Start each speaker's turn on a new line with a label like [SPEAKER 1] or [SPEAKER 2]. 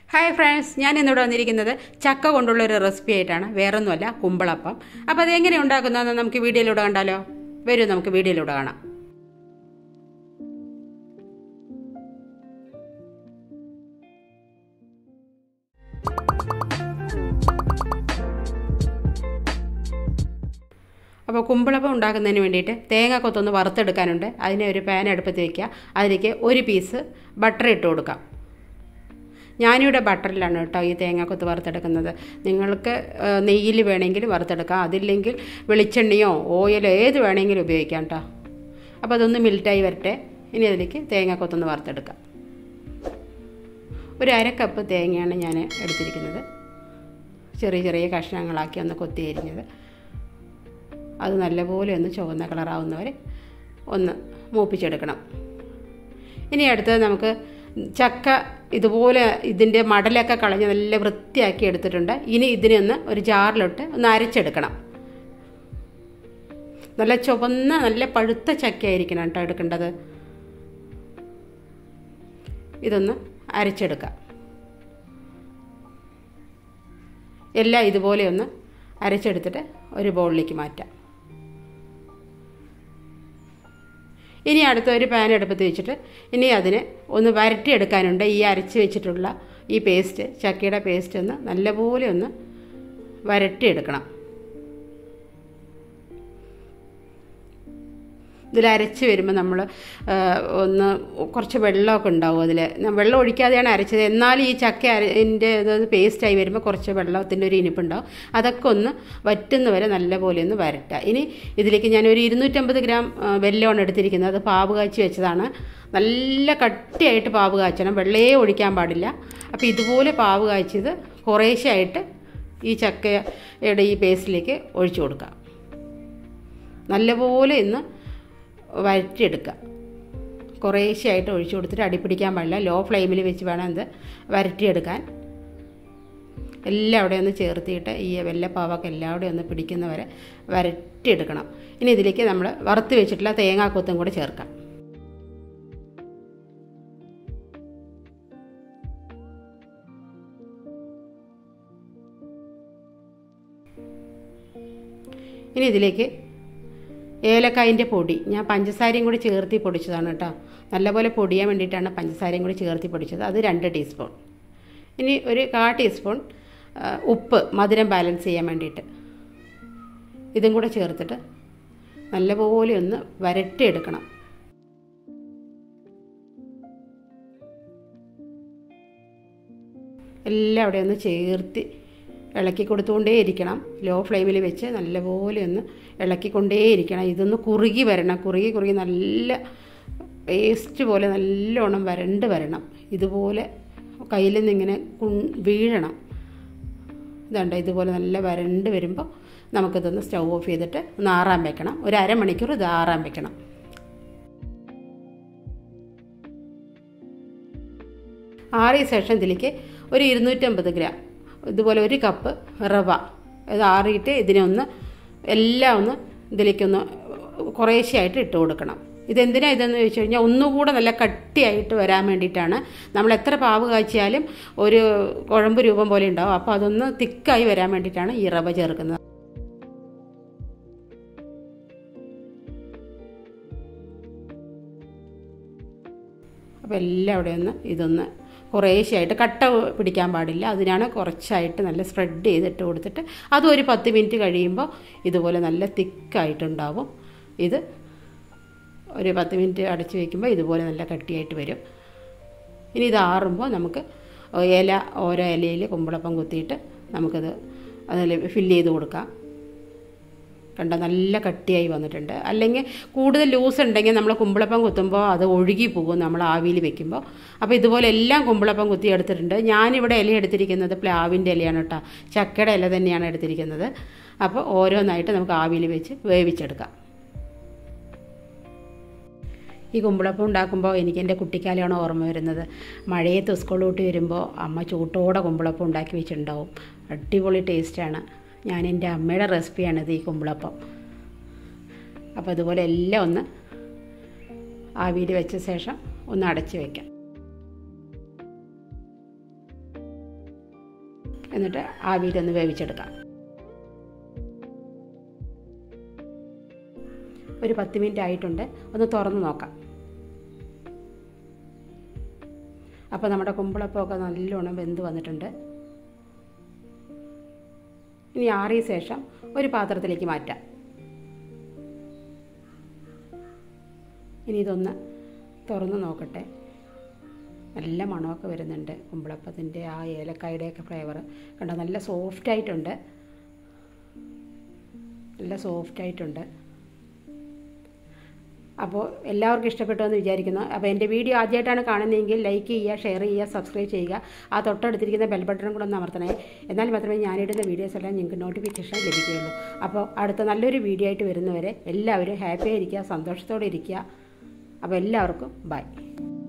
[SPEAKER 1] hi friends ഞാൻ ഇന്നിവിടെ വന്നിരിക്കുന്നത് ചക്ക കൊണ്ടുള്ള ഒരു റെസിപ്പി ആയിട്ടാണ് വേറൊന്നുമല്ല കുമ്പളപ്പം അപ്പോൾ അത് എങ്ങനെ ഉണ്ടാക്കുന്നതെന്ന് നമുക്ക് വീഡിയോയിലൂടെ കണ്ടാലോ വരൂ നമുക്ക് വീഡിയോയിലൂടെ കാണാം അപ്പോൾ കുമ്പിളപ്പം ഉണ്ടാക്കുന്നതിന് വേണ്ടിയിട്ട് തേങ്ങ കൊത്തൊന്ന് വറുത്തെടുക്കാനുണ്ട് അതിനെ ഒരു പാൻ അടുപ്പത്ത് വയ്ക്കുക അതിലേക്ക് ഒരു പീസ് ബട്ടർ ഇട്ട് കൊടുക്കാം ഞാനിവിടെ ബട്ടറിലാണ് കേട്ടോ ഈ തേങ്ങാക്കൊത്ത് വറുത്തെടുക്കുന്നത് നിങ്ങൾക്ക് നെയ്യിൽ വേണമെങ്കിൽ വറുത്തെടുക്കാം അതില്ലെങ്കിൽ വെളിച്ചെണ്ണയോ ഓയിലോ ഏത് വേണമെങ്കിലും ഉപയോഗിക്കാം കേട്ടോ അപ്പോൾ അതൊന്ന് മിൽറ്റായി വരട്ടെ ഇനി അതിലേക്ക് തേങ്ങാക്കൊത്തൊന്ന് വറുത്തെടുക്കാം ഒരു അര കപ്പ് തേങ്ങയാണ് ഞാൻ എടുത്തിരിക്കുന്നത് ചെറിയ ചെറിയ കഷ്ണങ്ങളാക്കി ഒന്ന് കൊത്തി അരിഞ്ഞത് അത് നല്ലപോലെ ഒന്ന് ചുവന്ന കളറാവുന്നവരെ ഒന്ന് മൂപ്പിച്ചെടുക്കണം ഇനി അടുത്തത് നമുക്ക് ചക്ക ഇതുപോലെ ഇതിൻ്റെ മടലൊക്കെ കളഞ്ഞ് നല്ല വൃത്തിയാക്കി എടുത്തിട്ടുണ്ട് ഇനി ഇതിനെ ഒന്ന് ഒരു ജാറിലോട്ട് ഒന്ന് അരച്ചെടുക്കണം നല്ല ചുവന്ന നല്ല പഴുത്ത ചക്കയായിരിക്കണം കേട്ടോ എടുക്കേണ്ടത് ഇതൊന്ന് അരച്ചെടുക്കാം എല്ലാം ഇതുപോലെ ഒന്ന് അരച്ചെടുത്തിട്ട് ഒരു ബൗളിലേക്ക് മാറ്റാം ഇനി അടുത്ത ഒരു പാൻ അടുപ്പത്ത് വെച്ചിട്ട് ഇനി അതിന് ഒന്ന് വരട്ടിയെടുക്കാനുണ്ട് ഈ അരച്ച് വെച്ചിട്ടുള്ള ഈ പേസ്റ്റ് ചക്കയുടെ പേസ്റ്റ് ഒന്ന് നല്ലപോലെ ഒന്ന് വരട്ടിയെടുക്കണം ഇതിൽ അരച്ച് വരുമ്പോൾ നമ്മൾ ഒന്ന് കുറച്ച് വെള്ളമൊക്കെ ഉണ്ടാവും അതിൽ വെള്ളം ഒഴിക്കാതെയാണ് അരച്ചത് എന്നാലും ഈ ചക്ക അരൻ്റെ ഇത് പേസ്റ്റായി വരുമ്പോൾ കുറച്ച് വെള്ളത്തിൻ്റെ ഒരു ഇനിപ്പുണ്ടാവും അതൊക്കെ ഒന്ന് വറ്റുന്ന വരെ നല്ലപോലെ ഒന്ന് വരട്ടുക ഇനി ഇതിലേക്ക് ഞാൻ ഒരു ഇരുന്നൂറ്റമ്പത് ഗ്രാം വെല്ലമാണ് എടുത്തിരിക്കുന്നത് അത് പാവ് കാച്ചി വെച്ചതാണ് നല്ല കട്ടിയായിട്ട് പാവ് കാച്ചണം വെള്ളേ ഒഴിക്കാൻ പാടില്ല അപ്പോൾ ഇതുപോലെ പാവ് കാച്ചിയത് കുറേശ്ശായിട്ട് ഈ ചക്കയുടെ ഈ പേസ്റ്റിലേക്ക് ഒഴിച്ചു കൊടുക്കാം നല്ലപോലെ ഇന്ന് വരട്ടിയെടുക്കുക കുറേശ്ശെയായിട്ട് ഒഴിച്ചു കൊടുത്തിട്ട് അടിപ്പിടിക്കാൻ പാടില്ല ലോ ഫ്ലെയിമിൽ വെച്ച് വേണം ഇത് വരട്ടിയെടുക്കാൻ എല്ലാം അവിടെ ഒന്ന് ചേർത്തിയിട്ട് ഈ വെള്ളപ്പാവൊക്കെ എല്ലാവിടെയും ഒന്ന് പിടിക്കുന്നവരെ വരട്ടിയെടുക്കണം ഇനി ഇതിലേക്ക് നമ്മൾ വറുത്ത് വെച്ചിട്ടുള്ള തേങ്ങാക്കൊത്തും കൂടെ ചേർക്കാം ഇനി ഇതിലേക്ക് ഏലക്കായിൻ്റെ പൊടി ഞാൻ പഞ്ചസാരയും കൂടി ചേർത്തി പൊടിച്ചതാണ് കേട്ടോ നല്ലപോലെ പൊടിയാൻ വേണ്ടിയിട്ടാണ് പഞ്ചസാരയും കൂടി ചേർത്തി പൊടിച്ചത് അത് രണ്ട് ടീസ്പൂൺ ഇനി ഒരു കാ ടീസ്പൂൺ ഉപ്പ് മധുരം ബാലൻസ് ചെയ്യാൻ വേണ്ടിയിട്ട് ഇതും കൂടെ ചേർത്തിട്ട് നല്ലപോലെ ഒന്ന് വരട്ടിയെടുക്കണം എല്ലാം അവിടെ ഒന്ന് ചേർത്തി ഇളക്കി കൊടുത്തുകൊണ്ടേ ഇരിക്കണം ലോ ഫ്ലെയിമിൽ വെച്ച് നല്ലപോലെ ഒന്ന് ഇളക്കിക്കൊണ്ടേ ഇരിക്കണം ഇതൊന്ന് കുറുകി വരണം കുറുകി കുറുകി നല്ല പേസ്റ്റ് പോലെ നല്ലോണം വരണ്ട് വരണം ഇതുപോലെ കയ്യിൽ നിന്ന് ഇങ്ങനെ വീഴണം ഇതുണ്ട് ഇതുപോലെ നല്ല വരണ്ട് വരുമ്പോൾ നമുക്കിതൊന്ന് സ്റ്റൗ ഓഫ് ചെയ്തിട്ട് ഒന്ന് ആറാൻ വെക്കണം ഒരു അരമണിക്കൂർ ഇത് ആറാൻ വെക്കണം ആറിയ ശേഷം ഇതിലേക്ക് ഒരു ഇരുന്നൂറ്റമ്പത് ഗ്രാം ഇതുപോലെ ഒരു കപ്പ് റവ ഇത് ആറിയിട്ട് ഇതിനെ ഒന്ന് എല്ലാം ഒന്ന് ഇതിലേക്കൊന്ന് കുറേശ്ശെയായിട്ട് ഇട്ട് കൊടുക്കണം ഇതെന്തിനാണ് ഇതെന്ന് ചോദിച്ചു കഴിഞ്ഞാൽ ഒന്നുകൂടെ നല്ല കട്ടിയായിട്ട് വരാൻ വേണ്ടിയിട്ടാണ് നമ്മൾ എത്ര പാവ് കാച്ചിയാലും ഒരു കുഴമ്പ് രൂപം പോലെ ഉണ്ടാവും അപ്പോൾ അതൊന്ന് തിക്കായി വരാൻ വേണ്ടിയിട്ടാണ് ഈ റവ ചേർക്കുന്നത് അപ്പോൾ എല്ലാം അവിടെ ഒന്ന് ഇതൊന്ന് കുറേശ്ശെയായിട്ട് കട്ട പിടിക്കാൻ പാടില്ല അതിനാണ് കുറച്ചായിട്ട് നല്ല സ്പ്രെഡ് ചെയ്തിട്ട് കൊടുത്തിട്ട് അതും ഒരു പത്ത് മിനിറ്റ് കഴിയുമ്പോൾ ഇതുപോലെ നല്ല തിക്കായിട്ടുണ്ടാവും ഇത് ഒരു പത്ത് മിനിറ്റ് അടച്ച് വയ്ക്കുമ്പോൾ ഇതുപോലെ നല്ല കട്ടിയായിട്ട് വരും ഇനി ഇത് ആറുമ്പോൾ നമുക്ക് ഇല ഓരോ ഇലയിൽ കുമ്പളപ്പം കുത്തിയിട്ട് നമുക്കത് അതിൽ ഫില്ല് ചെയ്ത് കൊടുക്കാം കണ്ട നല്ല കട്ടിയായി വന്നിട്ടുണ്ട് അല്ലെങ്കിൽ കൂടുതൽ ലൂസ് ഉണ്ടെങ്കിൽ നമ്മൾ കുമ്പിളപ്പം കുത്തുമ്പോൾ അത് ഒഴുകി പോകും നമ്മൾ ആവിയിൽ വെക്കുമ്പോൾ അപ്പോൾ ഇതുപോലെ എല്ലാം കുമ്പിളപ്പം കുത്തി എടുത്തിട്ടുണ്ട് ഞാനിവിടെ ഇല എടുത്തിരിക്കുന്നത് പ്ലാവിൻ്റെ ഇലയാണ് കേട്ടോ ചക്കയുടെ ഇല തന്നെയാണ് എടുത്തിരിക്കുന്നത് അപ്പോൾ ഓരോന്നായിട്ട് നമുക്ക് ആവിയിൽ വെച്ച് വേവിച്ചെടുക്കാം ഈ കുമ്പിളപ്പം ഉണ്ടാക്കുമ്പോൾ എനിക്ക് എൻ്റെ കുട്ടിക്കാലമാണ് ഓർമ്മ വരുന്നത് മഴയത്ത് സ്കൂൾ വിട്ട് വരുമ്പോൾ അമ്മ ചൂട്ടോടെ കുമ്പിളപ്പം ഉണ്ടാക്കി വെച്ചിട്ടുണ്ടാവും അടിപൊളി ടേസ്റ്റാണ് ഞാൻ എൻ്റെ അമ്മയുടെ റെസിപ്പിയാണിത് ഈ കുമ്പിളപ്പം അപ്പോൾ അതുപോലെ എല്ലാം ഒന്ന് ആവിയിൽ വെച്ച ശേഷം ഒന്ന് അടച്ച് വയ്ക്കാം എന്നിട്ട് ആവിയിലൊന്ന് വേവിച്ചെടുക്കാം ഒരു പത്ത് മിനിറ്റ് ആയിട്ടുണ്ട് ഒന്ന് തുറന്ന് നോക്കാം അപ്പോൾ നമ്മുടെ കുമ്പളപ്പമൊക്കെ നല്ലോണം വെന്ത് വന്നിട്ടുണ്ട് ഇനി ആറിയ ശേഷം ഒരു പാത്രത്തിലേക്ക് മാറ്റാം ഇനി ഇതൊന്ന് തുറന്ന് നോക്കട്ടെ നല്ല മണമൊക്കെ വരുന്നുണ്ട് കുമ്പളപ്പത്തിൻ്റെ ആ ഏലക്കായുടെയൊക്കെ ഫ്ലേവർ കണ്ടോ നല്ല സോഫ്റ്റ് ആയിട്ടുണ്ട് നല്ല സോഫ്റ്റ് ആയിട്ടുണ്ട് അപ്പോൾ എല്ലാവർക്കും ഇഷ്ടപ്പെട്ടു എന്ന് വിചാരിക്കുന്നു അപ്പോൾ എൻ്റെ വീഡിയോ ആദ്യമായിട്ടാണ് കാണുന്നതെങ്കിൽ ലൈക്ക് ചെയ്യുക ഷെയർ ചെയ്യുക സബ്സ്ക്രൈബ് ചെയ്യുക ആ തൊട്ടടുത്തിരിക്കുന്ന ബെൽ ബട്ടണും കൂടെ ഒന്ന് അമർത്തണേ എന്നാൽ മാത്രമേ ഞാനിടുന്ന വീഡിയോസ് എല്ലാം നിങ്ങൾക്ക് നോട്ടിഫിക്കേഷൻ ലഭിക്കുകയുള്ളൂ അപ്പോൾ അടുത്ത നല്ലൊരു വീഡിയോ ആയിട്ട് വരുന്നവരെ എല്ലാവരും ഹാപ്പി ആയിരിക്കുക സന്തോഷത്തോടെ ഇരിക്കുക അപ്പോൾ എല്ലാവർക്കും ബൈ